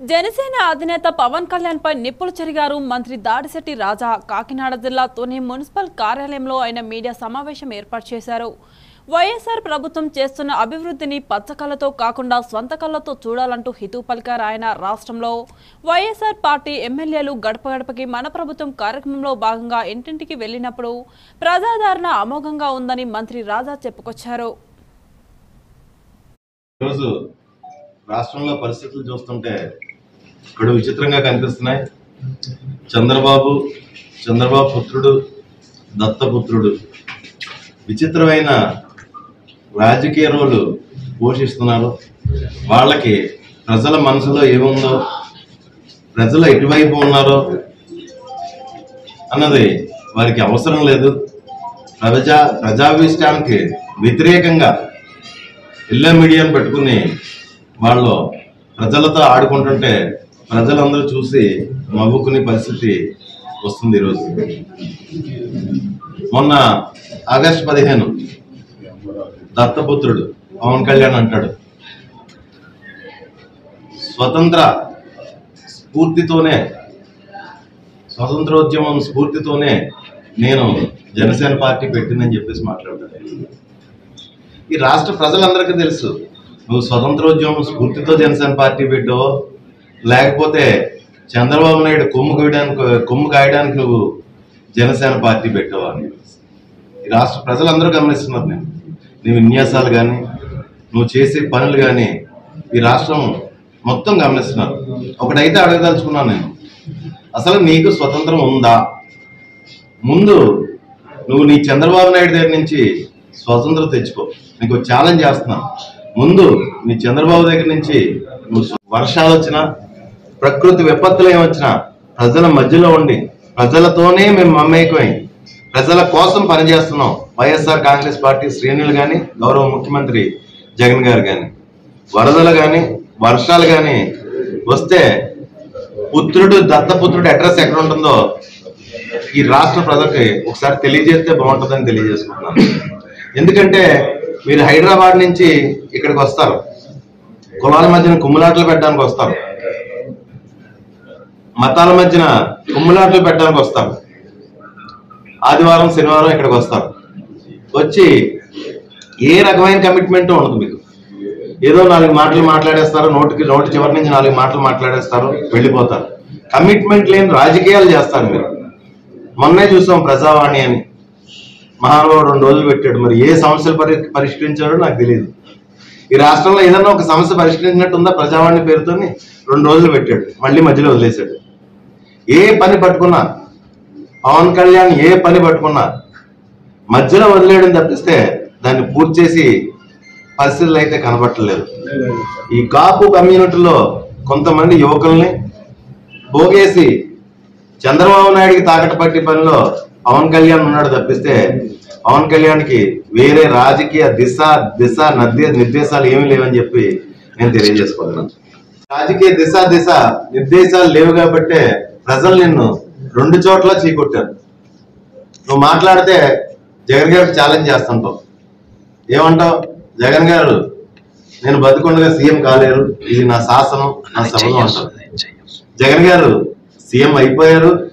జనసేన అధినేత పవన్ కళ్యాణ్ పై నిప్పులు చెరిగారు మంత్రి దాడిశెట్టి రాజా కాకినాడ జిల్లా తుని మున్సిపల్ కార్యాలయంలో ఆయన మీడియా సమావేశం ఏర్పాటు చేశారు వైఎస్ఆర్ ప్రభుత్వం చేస్తున్న అభివృద్ధిని పచ్చకళ్ళతో కాకుండా స్వంత కళ్ళతో చూడాలంటూ హితవు పలికారు ఆయన రాష్ట్రంలో వైఎస్ఆర్ పార్టీ ఎమ్మెల్యేలు గడప గడపకి మన ప్రభుత్వం కార్యక్రమంలో భాగంగా ఇంటింటికి వెళ్లినప్పుడు ప్రజాదరణ అమోఘంగా ఉందని మంత్రి రాజా చెప్పుకొచ్చారు ఈరోజు రాష్ట్రంలో పరిస్థితులు చూస్తుంటే ఇక్కడ విచిత్రంగా కనిపిస్తున్నాయి చంద్రబాబు చంద్రబాబు పుత్రుడు దత్తపుత్రుడు విచిత్రమైన రాజకీయ రోలు పోషిస్తున్నారు వాళ్ళకి ప్రజల మనసులో ఏముందో ప్రజలు ఎటువైపు ఉన్నారో అన్నది వారికి అవసరం లేదు ప్రజా ప్రజాభిష్టానికి వ్యతిరేకంగా ఇళ్ళ మీడియాను పెట్టుకుని వాళ్ళు ప్రజలతో ఆడుకుంటుంటే ప్రజలందరూ చూసి నవ్వుకునే పరిస్థితి వస్తుంది ఈరోజు మొన్న ఆగస్టు పదిహేను దత్తపుత్రుడు పవన్ కళ్యాణ్ అంటాడు స్వతంత్ర స్ఫూర్తితోనే స్వతంత్రోద్యమం స్ఫూర్తితోనే నేను జనసేన పార్టీ పెట్టిందని చెప్పేసి మాట్లాడతాను ఈ రాష్ట్ర ప్రజలందరికీ తెలుసు నువ్వు స్వతంత్రోద్యమం స్ఫూర్తితో జనసేన పార్టీ పెట్టావో లేకపోతే చంద్రబాబు నాయుడు కొమ్ము కాయడానికి కొమ్ము కాయడానికి నువ్వు జనసేన పార్టీ పెట్టావా అని ఈ రాష్ట్ర ప్రజలందరూ గమనిస్తున్నారు నేను నీ విన్యాసాలు కానీ నువ్వు చేసే పనులు కానీ ఈ రాష్ట్రం మొత్తం గమనిస్తున్నారు ఒకటైతే అడగదలుచుకున్నాను నేను అసలు నీకు స్వతంత్రం ఉందా ముందు నువ్వు నీ చంద్రబాబు నాయుడు దగ్గర నుంచి స్వతంత్రం తెచ్చుకో నీకు ఛాలెంజ్ చేస్తున్నాను ముందు నీ చంద్రబాబు దగ్గర నుంచి నువ్వు స్వ- వర్షాలు వచ్చినా ప్రకృతి విపత్తులు ఏమొచ్చినా ప్రజల మధ్యలో ఉండి ప్రజలతోనే మేము మమ్మేకమై ప్రజల కోసం పనిచేస్తున్నాం వైఎస్ఆర్ కాంగ్రెస్ పార్టీ శ్రేణులు కానీ గౌరవ ముఖ్యమంత్రి జగన్ గారు కానీ వరదలు కానీ వర్షాలు కానీ వస్తే పుత్రుడు దత్తపుత్రుడు అడ్రస్ ఎక్కడ ఉంటుందో ఈ రాష్ట్ర ప్రజలకి ఒకసారి తెలియజేస్తే బాగుంటుందని తెలియజేసుకుంటున్నాను ఎందుకంటే మీరు హైదరాబాద్ నుంచి ఇక్కడికి వస్తారు కులాల మధ్యన కుమ్ములాటలు పెట్టడానికి వస్తారు మతాల మధ్యన కుమ్ములాటలు పెట్టడానికి వస్తారు ఆదివారం శనివారం ఇక్కడికి వస్తారు వచ్చి ఏ రకమైన కమిట్మెంట్ ఉండదు మీకు ఏదో నాలుగు మాటలు మాట్లాడేస్తారు నోటికి నోటి చివరి నుంచి నాలుగు మాటలు మాట్లాడేస్తారు వెళ్ళిపోతారు కమిట్మెంట్ లేని రాజకీయాలు చేస్తారు మీరు మొన్నే చూసాం ప్రజావాణి అని మహానుభావుడు రెండు రోజులు పెట్టాడు మరి ఏ సమస్యలు పరి పరిష్కరించాడో నాకు తెలియదు ఈ రాష్ట్రంలో ఏదన్నా ఒక సమస్య పరిష్కరించినట్టుందా ప్రజావాణి పేరుతో రెండు రోజులు పెట్టాడు మళ్ళీ మధ్యలో వదిలేశాడు ఏ పని పట్టుకున్నా పవన్ కళ్యాణ్ ఏ పని పట్టుకున్నా మధ్యలో వదిలేయడం తప్పిస్తే దాన్ని పూర్తి చేసి పరిస్థితులు అయితే కనబట్టలేదు ఈ కాపు కమ్యూనిటీలో కొంతమంది యువకుల్ని పోగేసి చంద్రబాబు నాయుడికి తాకట్టు పట్టి పనిలో పవన్ కళ్యాణ్ ఉన్నాడు తప్పిస్తే పవన్ కళ్యాణ్కి వేరే రాజకీయ దిశ దిశ నద్య నిర్దేశాలు ఏమీ లేవని చెప్పి నేను తెలియజేసుకుంటున్నాను రాజకీయ దిశ దిశ నిర్దేశాలు లేవు కాబట్టే ప్రజలు నిన్ను రెండు చోట్ల చీకొట్టారు నువ్వు మాట్లాడితే జగన్ గారికి ఛాలెంజ్ చేస్తుంటావు ఏమంటావు జగన్ గారు నేను బతుకుండగా సీఎం కాలేరు ఇది నా శాసనం నా సభలో అంటారు జగన్ గారు సీఎం అయిపోయారు